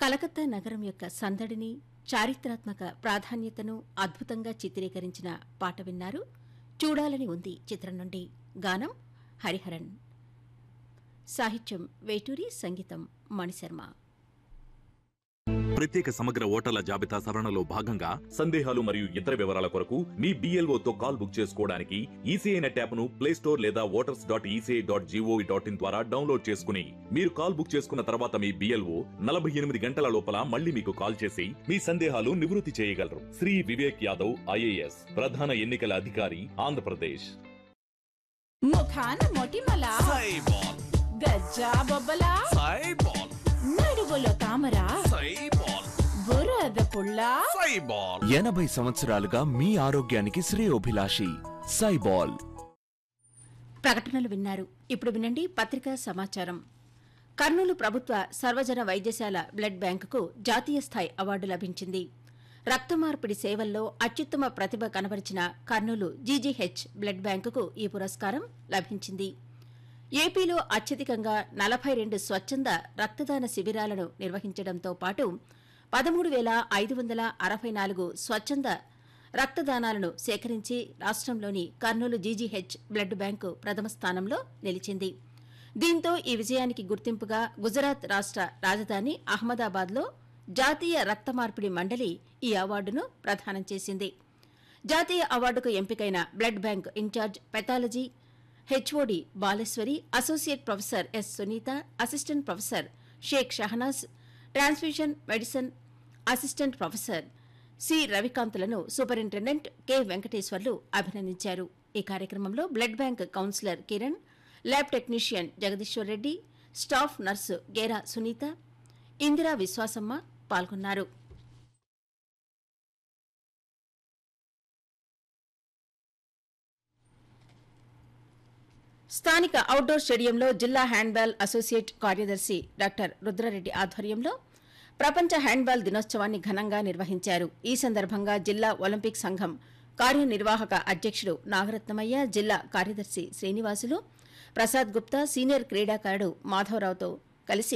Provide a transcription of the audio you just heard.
కలకత్తా నగరం యొక్క సందడిని చారిత్రాత్మక ప్రాధాన్యతను అద్భుతంగా చిత్రీకరించిన పాట విన్నారు చూడాలని ఉంది చిత్రం నుండి గానం హరిహరన్ సాహిత్యం వేటూరి సంగీతం మణిశర్మ ప్రత్యేక సమగ్ర ఓటర్ల జాబితా సవరణలో భాగంగా సందేహాలు మరియు ఇతర వివరాల కొరకు మీ BLO తో కాల్ బుక్ చేసుకోవడానికి ఈసీఐ నెట్ యాప్ను ప్లే స్టోర్ లేదా voters dot ECI dot G O V dot in ద్వారా డౌన్లోడ్ చేసుకుని మీరు కాల్ బుక్ చేసుకున్న తర్వాత మీ బిఎల్ఓ నలభై ఎనిమిది గంటల లోపల మళ్ళీ మీకు కాల్ చేసి మీ సందేహాలు నివృత్తి చేయగలరు శ్రీ వివేక్ యాదవ్ ఐఏఎస్ ప్రధాన ఎన్నికల అధికారి ఆంధ్రప్రదేశ్ ముఖాన మొటిమల సైబాల్ గజ్జా బొబ్బల సైబాల్ నడువులో తామర సైబాల్ బురద పుల్ల సైబాల్ ఎనభై సంవత్సరాలుగా మీ ఆరోగ్యానికి శ్రేయోభిలాషి సైబాల్ ప్రకటనలు విన్నారు ఇప్పుడు వినండి పత్రికా సమాచారం కర్నూలు ప్రభుత్వ సర్వజన వైద్యశాల బ్లడ్ బ్యాంకుకు జాతీయ స్థాయి అవార్డు లభించింది రక్త మార్పిడి సేవల్లో అత్యుత్తమ ప్రతిభ కనబరిచిన కర్నూలు జీజీహెచ్ బ్లడ్ బ్యాంకుకు ఈ పురస్కారం లభించింది ఏపీలో అత్యధికంగా నలభై రెండు స్వచ్ఛంద రక్తదాన శిబిరాలను నిర్వహించడంతో పాటు పదమూడు వేల ఐదు వందల అరవై నాలుగు స్వచ్ఛంద రక్తదానాలను సేకరించి రాష్ట్రంలోని కర్నూలు జీజీహెచ్ బ్లడ్ బ్యాంకు ప్రథమ స్థానంలో నిలిచింది దీంతో ఈ విజయానికి గుర్తింపుగా గుజరాత్ రాష్ట రాజధాని అహ్మదాబాద్లో జాతీయ రక్త మార్పిడి మండలి ఈ అవార్డును ప్రదానం చేసింది జాతీయ అవార్డుకు ఎంపికైన blood bank incharge pathology HOD Baleswari associate professor S Sunitha assistant professor Shaik Shahnaz transfusion medicine assistant professor C రవికాంత్లను సూపరింటెండెంట్ కె వెంకటేశ్వర్లు అభినందించారు ఈ కార్యక్రమంలో blood bank counsellor Kiran lab technician Jagadeeswar Reddy staff nurse Gera Sunitha Indira Viswasamma పాల్గొన్నారు స్థానిక అవుట్డోర్ స్టేడియంలో జిల్లా హ్యాండ్బాల్ అసోసియేట్ కార్యదర్శి డాక్టర్ రుద్రారెడ్డి ఆధ్వర్యంలో ప్రపంచ హ్యాండ్బాల్ దినోత్సవాన్ని ఘనంగా నిర్వహించారు ఈ సందర్భంగా జిల్లా ఒలింపిక్ సంఘం కార్యనిర్వాహక అధ్యక్షుడు నాగరత్నమయ్య జిల్లా కార్యదర్శి శ్రీనివాసులు ప్రసాద్ గుప్తా సీనియర్ క్రీడాకారుడు మాధవరావుతో కలిసి